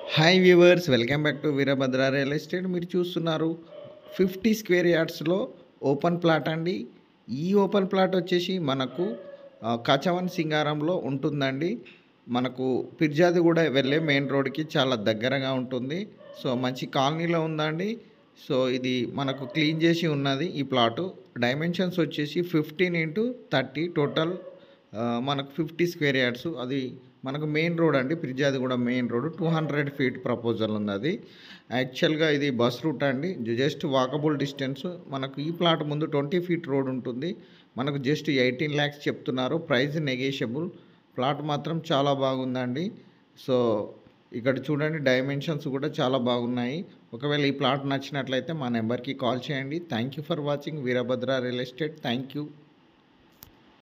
hi viewers welcome back to Veerabhadra real estate మీరు చూస్తున్నారు fifty square యార్డ్స్లో ఓపెన్ ప్లాట్ అండి ఈ ఓపెన్ ప్లాట్ వచ్చేసి మనకు ఆ, కచవన్ సింగారంలో ఉంటుందండి మనకు పిర్జాది కూడా వెళ్ళే మెయిన్ రోడ్కి చాలా దగ్గరగా ఉంటుంది సో మంచి కాలనీలో ఉందండి సో ఇది మనకు క్లీన్ చేసి ఉన్నది ఈ ప్లాటు డైమెన్షన్స్ వచ్చేసి ఫిఫ్టీన్ ఇంటూ థర్టీ టోటల్ ఆ, మనకు ఫిఫ్టీ స్క్వేర్ యార్డ్స్ అది మనకు మెయిన్ రోడ్ అండి పిర్జాది కూడా main road two hundred feet proposal ఉంది అది యాక్చువల్గా ఇది బస్ రూట్ అండి జస్ట్ వాకబుల్ డిస్టెన్స్ మనకు ఈ ప్లాట్ ముందు ట్వంటీ ఫీట్ రోడ్ ఉంటుంది మనకు జస్ట్ ఎయిటీన్ ల్యాక్స్ చెప్తున్నారు ప్రైస్ నెగేషియబుల్ ప్లాట్ మాత్రం చాలా బాగుందండి సో ఇక్కడ చూడండి డైమెన్షన్స్ కూడా చాలా బాగున్నాయి ఒకవేళ ఈ ప్లాట్ నచ్చినట్లయితే మా నెంబర్కి కాల్ చేయండి thank you for watching Veerabhadra real estate thank you